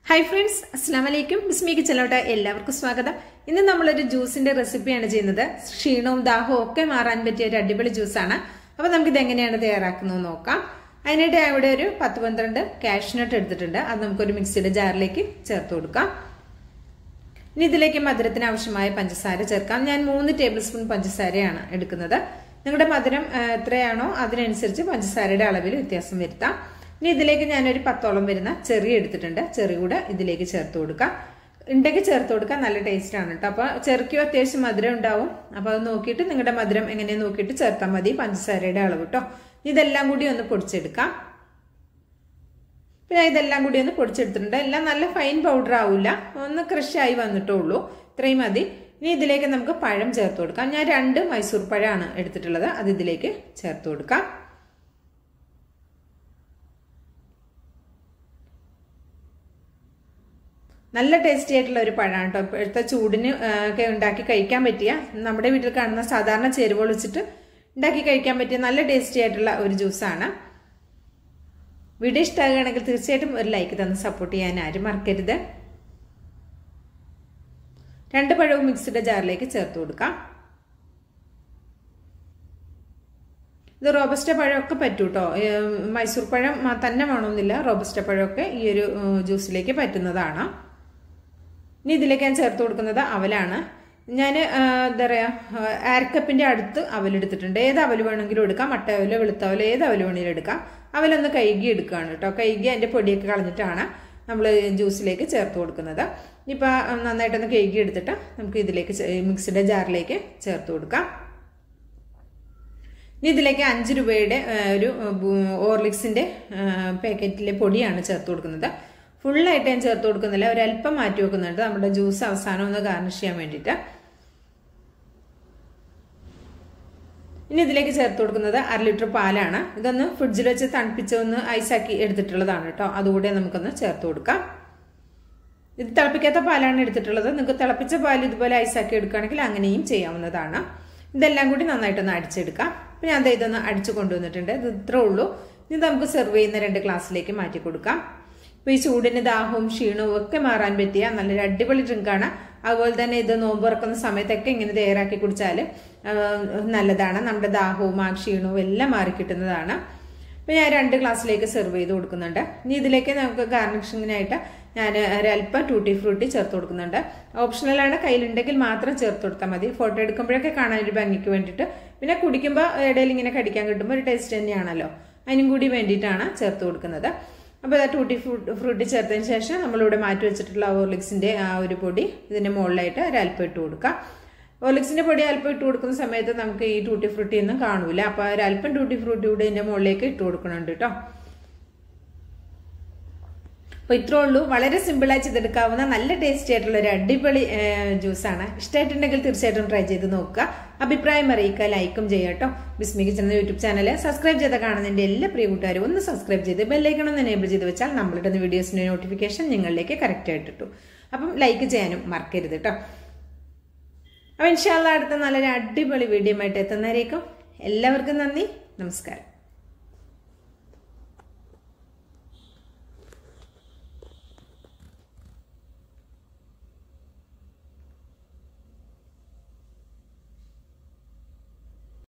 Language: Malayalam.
ഹായ് ഫ്രണ്ട്സ് അസ്സാം വലൈക്കും ബിസ്മി കിച്ചനിലോട്ട് എല്ലാവർക്കും സ്വാഗതം ഇന്ന് നമ്മളൊരു ജ്യൂസിന്റെ റെസിപ്പിയാണ് ചെയ്യുന്നത് ക്ഷീണവും ദാഹവും ഒക്കെ മാറാൻ പറ്റിയ ഒരു അടിപൊളി ജ്യൂസാണ് അപ്പോൾ നമുക്കിത് എങ്ങനെയാണ് തയ്യാറാക്കുന്നത് നോക്കാം അതിനായിട്ട് ഞാൻ ഇവിടെ ഒരു പത്ത് പന്ത്രണ്ട് കാഷ്നട്ട് എടുത്തിട്ടുണ്ട് അത് നമുക്കൊരു മിക്സിയുടെ ജാറിലേക്ക് ചേർത്ത് കൊടുക്കാം ഇനി ഇതിലേക്ക് മധുരത്തിന് ആവശ്യമായ പഞ്ചസാര ചേർക്കാം ഞാൻ മൂന്ന് ടേബിൾ സ്പൂൺ പഞ്ചസാരയാണ് എടുക്കുന്നത് നിങ്ങളുടെ മധുരം എത്രയാണോ അതിനനുസരിച്ച് പഞ്ചസാരയുടെ അളവിൽ വ്യത്യാസം വരുത്താം ഇനി ഇതിലേക്ക് ഞാനൊരു പത്തോളം വരുന്ന ചെറിയ എടുത്തിട്ടുണ്ട് ചെറിയ കൂടെ ഇതിലേക്ക് ചേർത്ത് കൊടുക്കാം ഉണ്ടെങ്കിൽ ചേർത്ത് കൊടുക്കാൻ നല്ല ടേസ്റ്റ് ആണ് കേട്ടോ അപ്പോൾ ചെറുക്കിയോ അത്യാവശ്യം മധുരം ഉണ്ടാവും അപ്പോൾ അത് നോക്കിയിട്ട് നിങ്ങളുടെ മധുരം എങ്ങനെയാണ് നോക്കിയിട്ട് ചേർത്താൽ മതി പഞ്ചസാരയുടെ അളവ് കേട്ടോ ഇതെല്ലാം കൂടി ഒന്ന് പൊടിച്ചെടുക്കാം പിന്നെ ഇതെല്ലാം കൂടി ഒന്ന് പൊടിച്ചെടുത്തിട്ടുണ്ട് എല്ലാം നല്ല ഫൈൻ പൗഡർ ആവില്ല ഒന്ന് ക്രഷായി വന്നിട്ടേ ഉള്ളൂ ഇത്രയും മതി ഇനി ഇതിലേക്ക് നമുക്ക് പഴം ചേർത്ത് കൊടുക്കാം ഞാൻ രണ്ട് മൈസൂർ പഴമാണ് എടുത്തിട്ടുള്ളത് അത് ഇതിലേക്ക് ചേർത്ത് കൊടുക്കാം നല്ല ടേസ്റ്റി ആയിട്ടുള്ള ഒരു പഴമാണ് കേട്ടോ ഇപ്പോഴത്തെ ചൂടിന് ഒക്കെ ഉണ്ടാക്കി കഴിക്കാൻ പറ്റിയ നമ്മുടെ വീട്ടിൽ കാണുന്ന സാധാരണ ചേരുവകൾ വെച്ചിട്ട് ഉണ്ടാക്കി കഴിക്കാൻ പറ്റിയ നല്ല ടേസ്റ്റി ആയിട്ടുള്ള ഒരു ജ്യൂസാണ് വീഡിയോ ഇഷ്ടമാകുകയാണെങ്കിൽ തീർച്ചയായിട്ടും ഒരു ലൈക്ക് തന്ന് സപ്പോർട്ട് ചെയ്യാൻ ആരും മറക്കരുത് രണ്ട് പഴവും മിക്സിയുടെ ജാറിലേക്ക് ചേർത്ത് കൊടുക്കാം ഇത് റോബസ്റ്റ പഴമൊക്കെ പറ്റൂ കേട്ടോ മൈസൂർ പഴം തന്നെ വേണമെന്നില്ല റോബസ്റ്റ പഴമൊക്കെ ഈ ഒരു ജ്യൂസിലേക്ക് പറ്റുന്നതാണ് ഇനി ഇതിലേക്ക് ഞാൻ ചേർത്ത് കൊടുക്കുന്നത് അവലാണ് ഞാൻ എന്താ പറയുക അരക്കപ്പിൻ്റെ അടുത്ത് അവലെടുത്തിട്ടുണ്ട് ഏത് അവൽ വേണമെങ്കിലും എടുക്കാം മട്ട അവല് വെളുത്ത അവല് ഏത് അവല് വേണമെങ്കിലും എടുക്കാം അവലൊന്ന് കഴുകി എടുക്കുകയാണ് കേട്ടോ കഴുകി അതിൻ്റെ പൊടിയൊക്കെ കളഞ്ഞിട്ടാണ് നമ്മൾ ജ്യൂസിലേക്ക് ചേർത്ത് കൊടുക്കുന്നത് ഇപ്പോൾ നന്നായിട്ടൊന്ന് കഴുകി എടുത്തിട്ട് നമുക്ക് ഇതിലേക്ക് മിക്സിയുടെ ജാറിലേക്ക് ചേർത്ത് കൊടുക്കാം ഇനി ഇതിലേക്ക് അഞ്ച് രൂപയുടെ ഒരു ഓർലിക്സിൻ്റെ പാക്കറ്റിലെ പൊടിയാണ് ചേർത്ത് കൊടുക്കുന്നത് ഫുള്ളായിട്ട് ഞാൻ ചേർത്ത് കൊടുക്കുന്നില്ല ഒരല്പം മാറ്റി വെക്കുന്നുണ്ട് നമ്മുടെ ജ്യൂസ് അവസാനം ഒന്ന് ഗാർണിഷ് ചെയ്യാൻ വേണ്ടിയിട്ട് ഇനി ഇതിലേക്ക് ചേർത്ത് കൊടുക്കുന്നത് അര ലിറ്റർ പാലാണ് ഇതൊന്ന് ഫ്രിഡ്ജിൽ വെച്ച് തണുപ്പിച്ച് ഒന്ന് ഐസാക്കി എടുത്തിട്ടുള്ളതാണ് കേട്ടോ അതുകൂടെ നമുക്കൊന്ന് ചേർത്ത് കൊടുക്കാം ഇത് തിളപ്പിക്കാത്ത പാലാണ് എടുത്തിട്ടുള്ളത് നിങ്ങൾക്ക് തിളപ്പിച്ച പാൽ ഇതുപോലെ ഐസാക്കി എടുക്കുകയാണെങ്കിൽ അങ്ങനെയും ചെയ്യാവുന്നതാണ് ഇതെല്ലാം കൂടി നന്നായിട്ടൊന്ന് അടിച്ചെടുക്കാം അപ്പം ഞാൻ ഇതൊന്ന് അടിച്ചു കൊണ്ടുവന്നിട്ടുണ്ട് ഇത് ഇത്രേ ഉള്ളൂ ഇത് നമുക്ക് സെർവ് ചെയ്യുന്ന രണ്ട് ഗ്ലാസ്സിലേക്ക് മാറ്റി കൊടുക്കാം ഇപ്പോൾ ഈ ചൂടിന് ദാഹവും ക്ഷീണവും ഒക്കെ മാറാൻ പറ്റിയ നല്ലൊരു അടിപൊളി ഡ്രിങ്കാണ് അതുപോലെ തന്നെ ഇത് നോമ്പ് തുറക്കുന്ന സമയത്തൊക്കെ ഇങ്ങനെ തയ്യാറാക്കി കുടിച്ചാൽ നല്ലതാണ് നമ്മുടെ ദാഹവും ആ ക്ഷീണവും എല്ലാം മാറിക്കിട്ടുന്നതാണ് അപ്പോൾ ഞാൻ രണ്ട് ഗ്ലാസ്സിലേക്ക് സെർവ് ചെയ്ത് കൊടുക്കുന്നുണ്ട് ഇനി ഇതിലേക്ക് നമുക്ക് ഗാർണിഷിങ്ങിനായിട്ട് ഞാൻ ഒരല്പം ടൂട്ടി ഫ്രൂട്ടി ചേർത്ത് കൊടുക്കുന്നുണ്ട് ഓപ്ഷണലാണ് കയ്യിലുണ്ടെങ്കിൽ മാത്രം ചേർത്ത് കൊടുത്താൽ മതി ഫോട്ടോ എടുക്കുമ്പോഴൊക്കെ കാണാൻ ഒരു ഭംഗിക്ക് വേണ്ടിയിട്ട് പിന്നെ കുടിക്കുമ്പോൾ ഇടയിൽ ഇങ്ങനെ കടിക്കാൻ കിട്ടുമ്പോൾ ഒരു ടേസ്റ്റ് തന്നെയാണല്ലോ അതിനും കൂടി വേണ്ടിയിട്ടാണ് ചേർത്ത് കൊടുക്കുന്നത് അപ്പോൾ ടൂട്ടി ഫ്രൂട്ട് ഫ്രൂട്ടി ചേർത്തതിന് ശേഷം നമ്മളിവിടെ മാറ്റി വെച്ചിട്ടുള്ള ഓർലിക്സിൻ്റെ ആ ഒരു പൊടി ഇതിൻ്റെ മുകളിലായിട്ട് ഒരല്പം ഇട്ട് കൊടുക്കാം ഓർലിക്സിൻ്റെ പൊടി അല്പം ഇട്ട് കൊടുക്കുന്ന സമയത്ത് നമുക്ക് ഈ ടൂട്ടി ഫ്രൂട്ടി ഒന്നും കാണൂല അപ്പോൾ ഒരല്പം ടൂട്ടി ഫ്രൂട്ടി കൂടെ ഇതിൻ്റെ മുകളിലേക്ക് ഇട്ട് കൊടുക്കണുണ്ട് കേട്ടോ അപ്പോൾ ഇത്രേ ഉള്ളൂ വളരെ സിമ്പിളായി ചെയ്തെടുക്കാവുന്ന നല്ല ടേസ്റ്റി ആയിട്ടുള്ള ഒരു അടിപൊളി ജ്യൂസാണ് ഇഷ്ടമായിട്ടുണ്ടെങ്കിൽ തീർച്ചയായിട്ടും ട്രൈ ചെയ്ത് നോക്കുക അഭിപ്രായം അറിയിക്കുക ലൈക്കും ചെയ്യുക കേട്ടോ Bismi kitchen YouTube channel subscribe ചെയ്ത കാണുന്നതിൻ്റെ എല്ലാ പ്രിയ കൂട്ടുകാരും ഒന്ന് സബ്സ്ക്രൈബ് ചെയ്ത് ബെല്ലൈക്കണം ഒന്ന് എനേബിൾ ചെയ്ത് വെച്ചാൽ നമ്മളിടുന്ന വീഡിയോസിൻ്റെ നോട്ടിഫിക്കേഷൻ നിങ്ങളിലേക്ക് കറക്റ്റ് ആയിട്ട് കിട്ടും അപ്പം ലൈക്ക് ചെയ്യാനും മറക്കരുത് കേട്ടോ അപ്പോൾ ഇൻഷാല്ല അടുത്ത നല്ലൊരു അടിപൊളി വീഡിയോ ആയിട്ട് എത്തുന്നവരേക്കും എല്ലാവർക്കും നന്ദി നമസ്കാരം